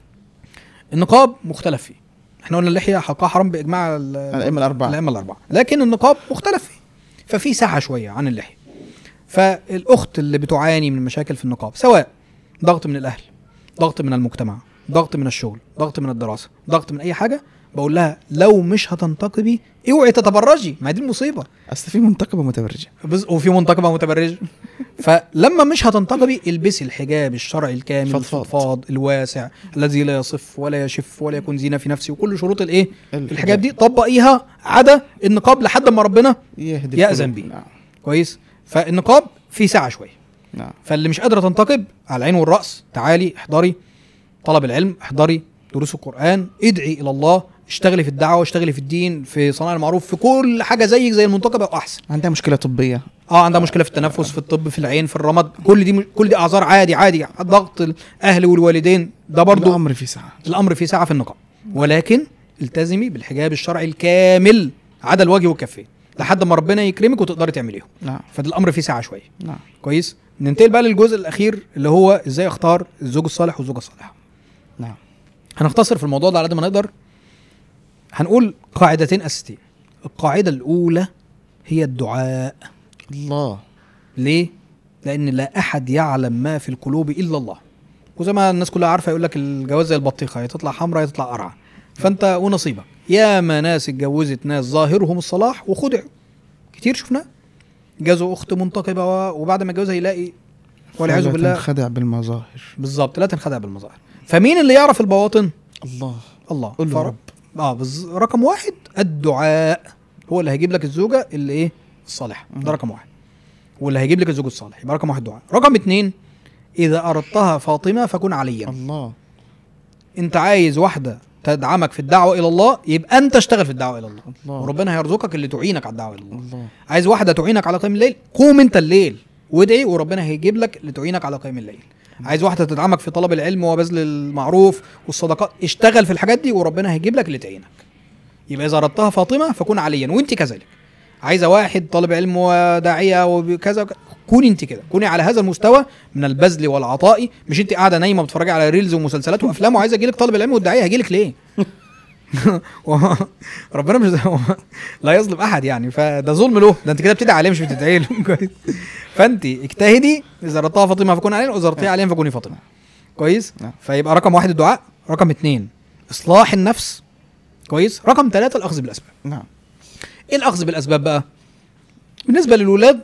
النقاب مختلف فيه احنا قلنا اللحيه حلقها حرام باجماع ال- الائمه الاربعه الائمه الاربعه لكن النقاب مختلف فيه ففي سعه شويه عن اللحيه فالاخت اللي بتعاني من مشاكل في النقاب سواء ضغط من الاهل ضغط من المجتمع ضغط من الشغل ضغط من الدراسه ضغط من اي حاجه بقول لها لو مش هتنتقبي اوعي تتبرجي ما دي المصيبه اصل في منتقبه متبرجه بز... وفي منتقبه متبرجه فلما مش هتنتقبي البسي الحجاب الشرعي الكامل فضفاض. الفضفاض الواسع الذي لا يصف ولا يشف ولا يكون زينه في نفسه وكل شروط الايه الحجاب. الحجاب دي طبقيها عدا النقاب لحد ما ربنا يهدي يأذن القلوب. بيه. نعم كويس فالنقاب فيه سعه شويه نعم فاللي مش قادره تنتقب على العين والراس تعالي احضري طلب العلم احضري دروس القران ادعي الى الله اشتغلي في الدعوه اشتغلي في الدين في صناعه المعروف في كل حاجه زيك زي المنتقبه واحسن عندها مشكله طبيه اه عندها مشكله في التنفس في الطب في العين في الرمد كل دي كل دي اعذار عادي عادي ضغط الاهل والوالدين ده برضو الامر في ساعه الامر فيه سعه في النقاب ولكن التزمي بالحجاب الشرعي الكامل عدا الوجه والكفين لحد ما ربنا يكرمك وتقدري تعمليهم نعم فده الامر فيه سعه شويه نعم كويس ننتقل بقى للجزء الاخير اللي هو ازاي اختار الزوج الصالح والزوجه الصالحه نعم هنختصر في الموضوع ده على قد ما نقدر هنقول قاعدتين اساسيتين القاعده الاولى هي الدعاء الله ليه؟ لأن لا أحد يعلم ما في القلوب إلا الله. وزي ما الناس كلها عارفة يقول لك الجواز زي البطيخة يا تطلع حمراء يا تطلع قرعة. فأنت ونصيبك. ياما ناس اتجوزت ناس ظاهرهم الصلاح وخدعوا. كتير شفناه. جازوا أخت منتقبة و- وبعد ما اتجوزها يلاقي والعياذ فلا بالله تنخدع بالمظاهر بالظبط لا تنخدع بالمظاهر. فمين اللي يعرف البواطن؟ الله الله قول له فرب. رب. اه بز... رقم واحد الدعاء هو اللي هيجيب لك الزوجه اللي ايه الصالحه ده رقم واحد واللي هيجيب لك الزوج الصالح يبقى رقم واحد دعاء رقم اتنين اذا اردتها فاطمه فكن عليا الله انت عايز واحده تدعمك في الدعوه الى الله يبقى انت اشتغل في الدعوه الى الله الله وربنا هيرزقك اللي تعينك على الدعوه الى الله الله عايز واحده تعينك على قيام الليل قوم انت الليل وادعي وربنا هيجيب لك اللي تعينك على قيام الليل عايز واحده تدعمك في طلب العلم وبذل المعروف والصدقات اشتغل في الحاجات دي وربنا هيجيب لك اللي تعينك يبقى اذا اردتها فاطمه فكن عليا وانت كذلك عايزه واحد طالب علم وداعيه وكذا وك- كوني انت كده كوني على هذا المستوى من البذل والعطاء مش انت قاعده نايمه بتتفرجي على ريلز ومسلسلات وافلام وعايزه يجيلك طالب العلم والداعيه هيجيلك ليه و- ربنا مش لا يظلم احد يعني فده ظلم له ده انت كده بتدعي عليه مش بتدعي له كويس فانت اجتهدي اذا ردتها فاطمه فكوني عليا واذا ردتيها عليا فكوني فاطمه كويس نعم. فيبقى رقم واحد الدعاء رقم اتنين اصلاح النفس كويس رقم ثلاثة الاخذ بالاسباب نعم ايه الاخذ بالاسباب بقى بالنسبه للولاد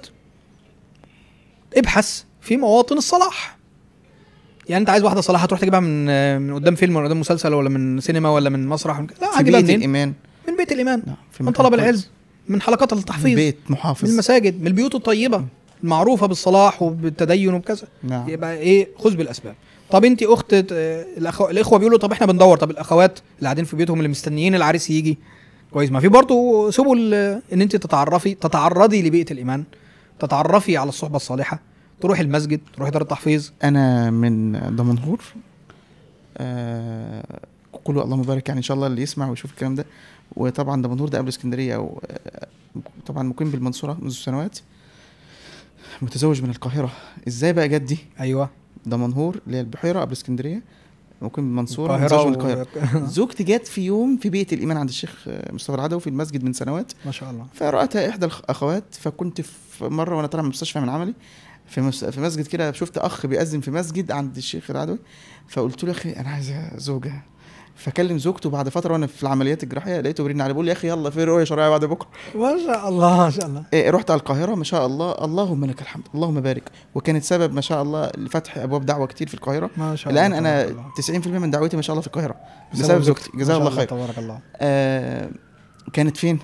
ابحث في مواطن الصلاح يعني انت عايز واحده صلاحه تروح تجيبها من من قدام فيلم ولا قدام مسلسل ولا من سينما ولا من مسرح لا في هجيبها بيت منين الايمان من بيت الايمان نعم في من مكان طلب كويس. العلم من حلقات من التحفيظ بيت من محافظ المساجد من البيوت الطيبه المعروفه بالصلاح وبالتدين وبكذا نعم يبقى ايه خذ بالاسباب طب انت اخت آه، الأخو... الاخوه بيقولوا طب احنا بندور طب الاخوات اللي قاعدين في بيوتهم اللي مستنيين العريس يجي كويس ما في برضه سبل آه، ان انت تتعرفي تتعرضي لبيئه الايمان تتعرفي على الصحبه الصالحه تروحي المسجد تروحي دار التحفيظ انا من دمنهور آه كله اللهم بارك يعني ان شاء الله اللي يسمع ويشوف الكلام ده وطبعا دمنهور ده قبل اسكندريه او آه، طبعا مقيم بالمنصوره منذ سنوات متزوج من القاهره ازاي بقى جت دي ايوه دمنهور اللي هي البحيره قبل اسكندريه مقيم بالمنصوره القاهره متزوج من القاهره و... زوجتي جت في يوم في بيت الايمان عند الشيخ آه، مصطفى العدوي في المسجد من سنوات ما شاء الله فرأتها إحدى الأخوات فكنت في مرة وأنا طالع من المستشفى من عملي في مس- في مسجد كده شفت أخ بيأذن في مسجد عند الشيخ العدوي فقلت له يا أخي أنا عايز زوجة فكلم زوجته بعد فترة وأنا في العمليات الجراحية لقيته بيرن علي بيقول لي يا أخي يلا في رؤية شرعية بعد بكرة ما شاء الله ما شاء الله إيه رحت على القاهرة ما شاء الله اللهم لك الحمد اللهم بارك وكانت سبب ما شاء الله لفتح أبواب دعوة كتير في القاهرة ما شاء الله الآن أنا تبارك الله. 90% من دعوتي ما شاء الله في القاهرة بسبب بسبب زوجتك. زوجتي ما جزاها شاء الله خير تبارك الله آه كانت فين؟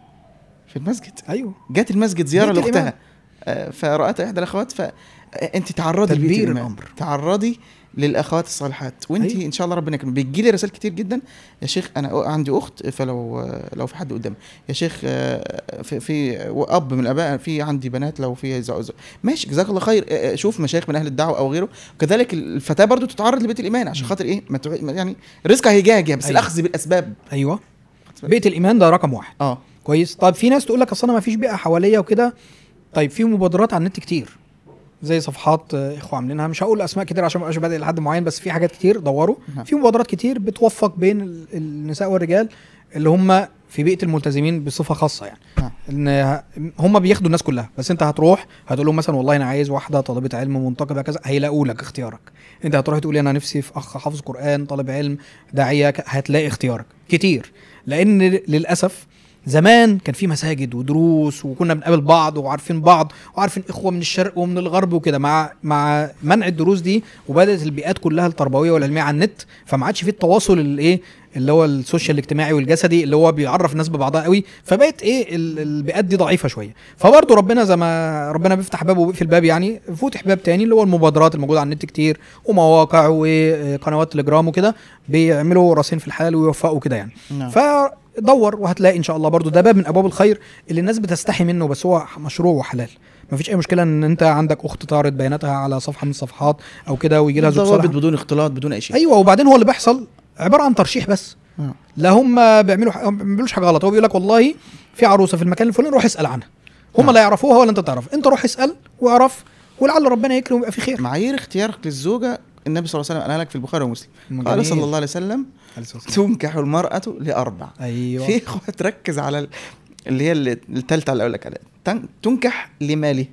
في المسجد ايوه جت المسجد زياره بيت الإمام. لاختها آه، فرأت احدى الاخوات فانت تعرضي تدبير لبيت الإمام. الأمر. تعرضي للاخوات الصالحات وانت أيوة. ان شاء الله ربنا يكرمك بيجي لي رسائل كتير جدا يا شيخ انا عندي اخت فلو آه، لو في حد قدامي يا شيخ آه، في, في اب من الاباء في عندي بنات لو في زو زو ماشي جزاك الله خير آه، آه، شوف مشايخ من اهل الدعوه او غيره كذلك الفتاه برضو تتعرض لبيت الايمان عشان م. خاطر ايه ما تع- يعني رزقها هيجي هيجي بس أيوة. الاخذ بالاسباب ايوه بيت الايمان ده رقم واحد اه كويس طيب في ناس تقول لك اصل انا ما فيش بيئه حواليا وكده طيب في مبادرات على النت كتير زي صفحات آه، اخوه عاملينها مش هقول اسماء كتير عشان ما ابقاش بادئ لحد معين بس في حاجات كتير دوروا نعم. في مبادرات كتير بتوفق بين ال- النساء والرجال اللي هم في بيئه الملتزمين بصفه خاصه يعني نعم. ان ه- هم بياخدوا الناس كلها بس انت هتروح هتقول لهم مثلا والله انا عايز واحده طالبه علم منتقبه كذا هيلاقوا لك اختيارك انت هتروح تقول انا نفسي في اخ حافظ قران طالب علم داعيه ك- هتلاقي اختيارك كتير لان للاسف زمان كان في مساجد ودروس وكنا بنقابل بعض وعارفين بعض وعارفين اخوه من الشرق ومن الغرب وكده مع مع منع الدروس دي وبدات البيئات كلها التربويه والعلميه على النت فما عادش في التواصل الايه اللي هو السوشيال الاجتماعي والجسدي اللي هو بيعرف الناس ببعضها قوي فبقت ايه ال- البيئات دي ضعيفه شويه فبرضه ربنا زي ما ربنا بيفتح باب وبيقفل باب يعني فتح باب تاني اللي هو المبادرات الموجوده على النت كتير ومواقع وقنوات تليجرام وكده بيعملوا راسين في الحلال ويوفقوا كده يعني نعم فدور وهتلاقي ان شاء الله برضو ده باب من ابواب الخير اللي الناس بتستحي منه بس هو مشروع وحلال مفيش اي مشكله ان انت عندك اخت تعرض بياناتها على صفحه من الصفحات او كده ويجي لها زوج ضوابط صالح بدون اختلاط بدون اي شيء ايوه وبعدين هو اللي بيحصل عباره عن ترشيح بس آه. لا هم بيعملوا ح- ما بيعملوش حاجه غلط هو بيقول لك والله في عروسه في المكان الفلاني روح اسال عنها هم نعم. لا يعرفوها ولا انت تعرف انت روح اسال واعرف ولعل ربنا يكرم ويبقى في خير معايير اختيارك للزوجه النبي صلى الله عليه وسلم قالها لك في البخاري ومسلم قال جميل. صلى الله عليه وسلم عليه الصلاة والسلام. تنكح المرأة لأربع ايوه في اخوة تركز على ال- اللي هي اللي- التالتة اللي اقول لك عليها تن- تنكح لماله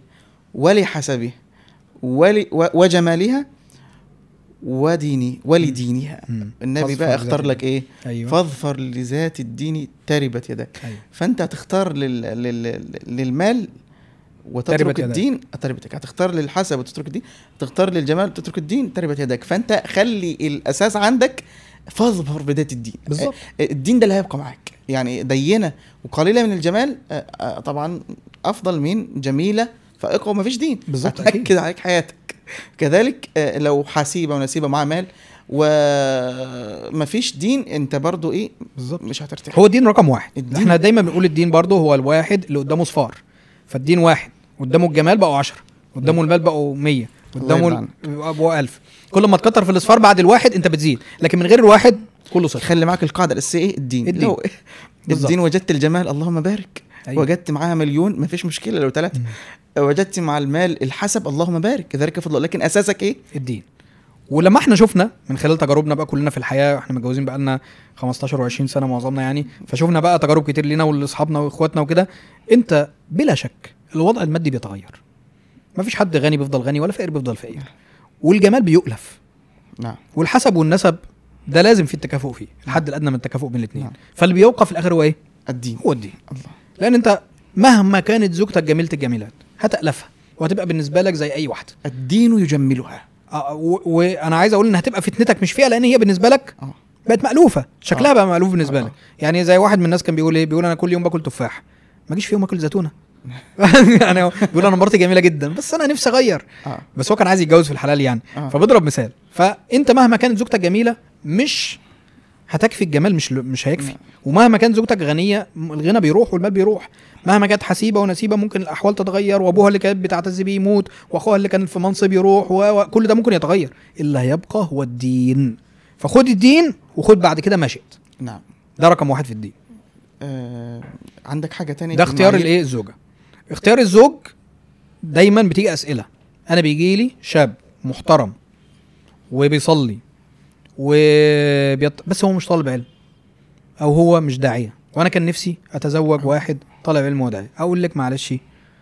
ولحسبه ول و- وجمالها وديني ولدينها مم. النبي فاظفر بقى اختار لذات لك ايه ايوه فاظفر لذات الدين تربت يدك ايوه فانت هتختار لل... لل... للمال وتترك تربت يدك. الدين تربتك هتختار للحسب وتترك الدين تختار للجمال وتترك الدين تربت يدك فانت خلي الاساس عندك فاظفر بذات الدين بالظبط. آه، الدين ده اللي هيبقى معاك يعني دينه وقليله من الجمال آه، آه، طبعا افضل من جميله فائقه وما فيش دين بالظبط، هتاكد أكيد. عليك حياتك كذلك آه، لو حسيبه ونسيبه معاه مال ومفيش دين انت برضو ايه بالظبط مش هترتاح هو الدين رقم واحد الدين- احنا دايما بنقول الدين برضه هو الواحد اللي قدامه صفار فالدين واحد قدامه الجمال بقوا 10 قدامه المال بقوا 100 الله قدامه يرضى ال- بقوا 1000 كل ما تكتر في الاصفار بعد الواحد انت بتزيد لكن من غير الواحد كله صفر خلي معاك القاعده الاساسيه ايه الدين الدين. لو بالظبط. الدين وجدت الجمال اللهم بارك أيوة. وجدت معاها مليون مفيش مشكله لو ثلاثه وجدت مع المال الحسب اللهم بارك ذلك فضل الله. لكن اساسك ايه الدين ولما احنا شفنا من خلال تجاربنا بقى كلنا في الحياه احنا متجوزين بقى لنا 15 و20 سنه معظمنا يعني فشوفنا بقى تجارب كتير لينا ولاصحابنا واخواتنا وكده انت بلا شك الوضع المادي بيتغير مفيش حد غني بيفضل غني ولا فقير بيفضل فقير والجمال بيؤلف نعم والحسب والنسب ده لازم في التكافؤ فيه الحد الادنى من التكافؤ بين الاثنين نعم. فاللي بيوقف في الاخر هو ايه الدين هو الدين الله لان انت مهما كانت زوجتك جميله الجميلات هتالفها وهتبقى بالنسبه لك زي اي واحده الدين يجملها آه، و- وانا عايز اقول ان هتبقى فتنتك مش فيها لان هي بالنسبه لك اه بقت مألوفة شكلها آه. بقى مألوف بالنسبة آه. لك يعني زي واحد من الناس كان بيقول ايه بيقول انا كل يوم باكل تفاح ما اجيش في يوم اكل زيتونة يعني هو بيقول انا مراتي جميلة جدا بس انا نفسي اغير اه بس هو كان عايز يتجوز في الحلال يعني آه. فبضرب مثال فانت مهما كانت زوجتك جميلة مش هتكفي الجمال مش مش هيكفي نعم. ومهما كانت زوجتك غنية م- الغنى بيروح والمال بيروح مهما كانت حسيبة ونسيبة ممكن الاحوال تتغير وابوها اللي كانت بتعتز بيه يموت واخوها اللي كان في منصب يروح و- وكل ده ممكن يتغير اللي هيبقى هو الدين فخد الدين وخد بعد كده ما شئت نعم ده رقم واحد في الدين آه عندك حاجه تانية ده في اختيار المعايير؟ الايه الزوجه اختيار الزوج دايما بتيجي اسئله انا بيجي لي شاب محترم وبيصلي وبيط... بس هو مش طالب علم او هو مش داعيه وانا كان نفسي اتزوج واحد طالب علم وداعي اقول لك معلش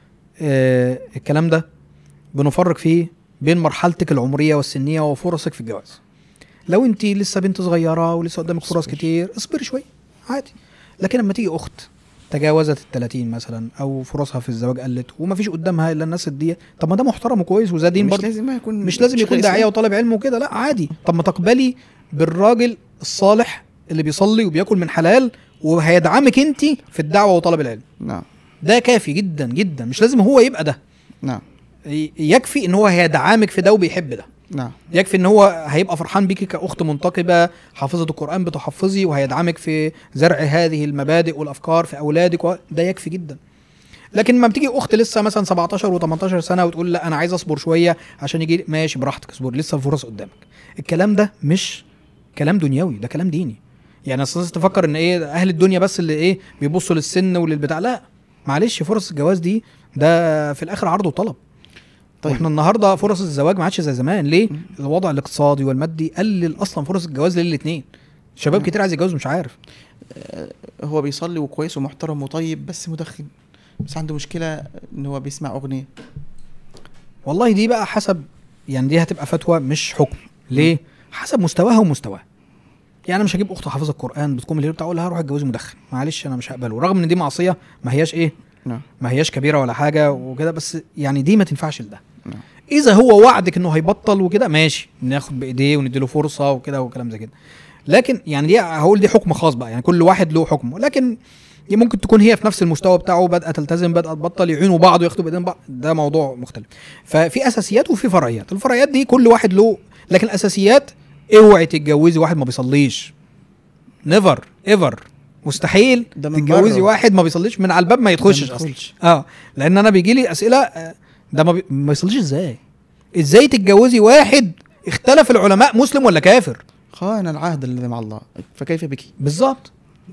آه الكلام ده بنفرق فيه بين مرحلتك العمريه والسنيه وفرصك في الجواز لو انت لسه بنت صغيره ولسه قدامك فرص اصبري. كتير اصبري شويه عادي لكن لما تيجي اخت تجاوزت ال 30 مثلا او فرصها في الزواج قلت ومفيش قدامها الا الناس دي طب ما ده محترم وكويس وده دين مش برضه لازم ما يكون مش لازم يكون شيخ داعيه الإسلام. وطالب علم وكده لا عادي طب ما تقبلي بالراجل الصالح اللي بيصلي وبياكل من حلال وهيدعمك انت في الدعوه وطلب العلم نعم ده كافي جدا جدا مش لازم هو يبقى ده نعم ي- يكفي ان هو هيدعمك في ده وبيحب ده نعم يكفي ان هو هيبقى فرحان بيكي كاخت منتقبه حافظه القران بتحفظي وهيدعمك في زرع هذه المبادئ والافكار في اولادك و... ده يكفي جدا لكن ما بتيجي اخت لسه مثلا 17 و18 سنه وتقول لا انا عايز اصبر شويه عشان يجي ماشي براحتك اصبر لسه الفرص قدامك الكلام ده مش كلام دنيوي ده كلام ديني يعني اصل الناس تفكر ان ايه اهل الدنيا بس اللي ايه بيبصوا للسن وللبتاع لا معلش فرص الجواز دي ده في الاخر عرض وطلب طيب. طيب واحنا النهارده فرص الزواج ما عادش زي زمان ليه مم. الوضع الاقتصادي والمادي قلل اصلا فرص الجواز للاثنين شباب نعم. كتير عايز يتجوز مش عارف هو بيصلي وكويس ومحترم وطيب بس مدخن بس عنده مشكله ان هو بيسمع اغنيه والله دي بقى حسب يعني دي هتبقى فتوى مش حكم ليه حسب مستواها ومستواه يعني انا مش هجيب اخت حافظه القران بتقوم الليل بتاع اقول لها روح اتجوزي مدخن معلش انا مش هقبله رغم ان دي معصيه ما هياش ايه نعم ما هياش كبيره ولا حاجه وكده بس يعني دي ما تنفعش لده نعم اذا هو وعدك انه هيبطل وكده ماشي ناخد بايديه ونديله فرصه وكده وكلام زي كده لكن يعني دي هقول دي حكم خاص بقى يعني كل واحد له حكمه لكن دي ممكن تكون هي في نفس المستوى بتاعه بدأت تلتزم بدأت تبطل يعينوا بعض وياخدوا بايدين بعض ده موضوع مختلف ففي اساسيات وفي فرعيات الفرعيات دي كل واحد له لكن الاساسيات اوعي تتجوزي واحد ما بيصليش نيفر ايفر مستحيل ده من تتجوزي بره. واحد ما بيصليش من على الباب ما يدخلش ما اصلا يدخلش. اه لان انا بيجي لي اسئله آه، ده ما, بي... ما يصليش ازاي ازاي تتجوزي واحد اختلف العلماء مسلم ولا كافر خان العهد الذي مع الله فكيف بك بالظبط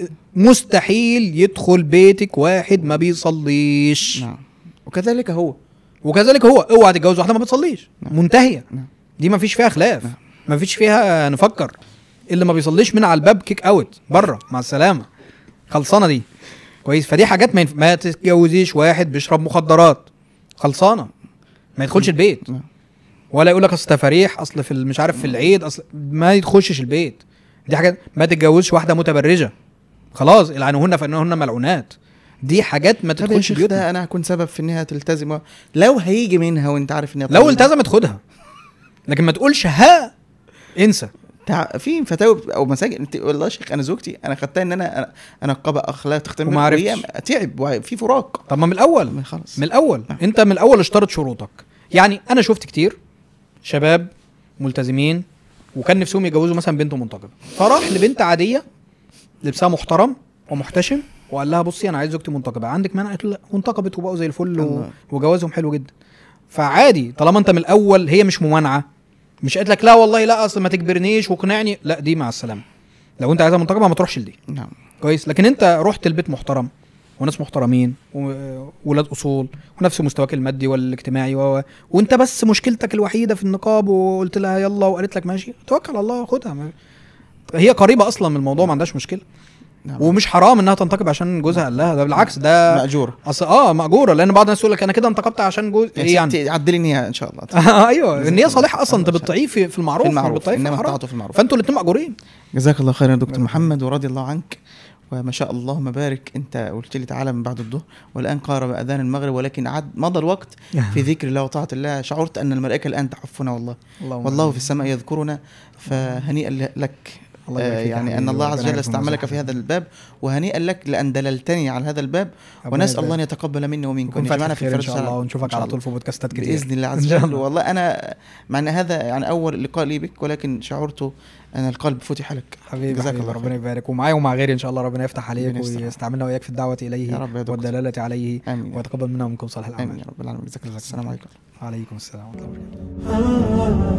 مستحيل يدخل بيتك واحد ما بيصليش نعم وكذلك هو وكذلك هو اوعى تتجوز واحده ما بتصليش نعم. منتهيه نعم. دي ما فيش فيها خلاف نعم. ما فيش فيها نفكر اللي ما بيصليش من على الباب كيك اوت بره مع السلامه خلصانه دي كويس فدي حاجات ما, ينف... ما تتجوزيش واحد بيشرب مخدرات خلصانه ما يدخلش البيت نعم. ولا يقول لك اصل تفاريح اصل في ال- مش عارف في العيد اصل ما يخشش البيت دي حاجات ما تتجوزش واحده متبرجه خلاص العنوهن فانهن ملعونات دي حاجات ما طب يا تدخلش شيخ بيوتنا ده انا هكون سبب في انها تلتزم لو هيجي منها وانت عارف انها لو طالبة. التزمت خدها لكن ما تقولش ها انسى تع... في فتاوى او مساجد انت والله يا شيخ انا زوجتي انا خدتها ان انا انا انا قبى اخلاق تختمر وما عرفتش. وهي تعب وفي فراق طب ما من الاول خلاص من الاول نعم. انت من الاول اشترط شروطك يعني انا شفت كتير شباب ملتزمين وكان نفسهم يجوزوا مثلا بنته منتقبه فراح لبنت عاديه لبسها محترم ومحتشم وقال لها بصي انا عايز زوجتي منتقبه عندك مانع قالت له لا وانتقبت وبقوا زي الفل و... الله. وجوازهم حلو جدا فعادي طالما انت من الاول هي مش ممانعه مش قالت لك لا والله لا اصل ما تجبرنيش واقنعني لا دي مع السلامه لو انت عايزها منتقبه ما تروحش لدي نعم كويس لكن انت رحت البيت محترم وناس محترمين وولاد اصول ونفس مستواك المادي والاجتماعي و... وانت بس مشكلتك الوحيده في النقاب وقلت لها يلا وقالت لك ماشي توكل على الله خدها ما- هي قريبه اصلا من الموضوع ما عندهاش مشكله نعم ومش حرام انها تنتقب عشان جوزها قال لها ده بالعكس ده ماجور اصل اه ماجوره لان بعض الناس يقول لك انا كده انتقبت عشان جوز ايه يعني ستي عدلي نيها ان شاء الله ايوه ان هي صالحه اصلا انت بتطيعيه في في المعروف في مش المعروف بتطيعيه في انما الحرام طاعته في المعروف فانتوا الاثنين ماجورين جزاك الله خيرا يا دكتور الله محمد ورضي الله عنك وما شاء الله ما بارك انت قلت لي تعالى من بعد الظهر والان قارب اذان المغرب ولكن عد مضى الوقت في ذكر الله وطاعه الله شعرت ان الملائكه الان تحفنا والله اللهم والله آمين. في السماء يذكرنا فهنيئا لك الله آه يبارك فيك يا يعني ان حبيبي، الله عز وربنا وجل يحفظك استعملك في ويرزقك. هذا الباب وهنيئا لك لان دللتني على هذا الباب ربنا ونسال الله يبارك. ان يتقبل مني ومنكم يكون وان فتح يجمعنا في خير ان فرج شاء الله سعادة. ونشوفك إن شاء على الله. طول في بودكاستات كتير باذن الله عز إن شاء وجل الله. والله انا مع ان هذا يعني اول لقاء لي بك ولكن شعرت ان القلب فتح لك حبيبي جزاك حبيبي الله ربنا خير. يبارك ومعايا ومع غيري ان شاء الله ربنا يفتح عليك ربنا يفتح. ويستعملنا واياك في الدعوه اليه يا رب يا دكتور. والدلاله عليه امين يا رب. ويتقبل منا ومنكم صالح امين الاعمال يا رب العالمين جزاك الله خير. السلام عليكم عليكم السلام ورحمه الله وبركاته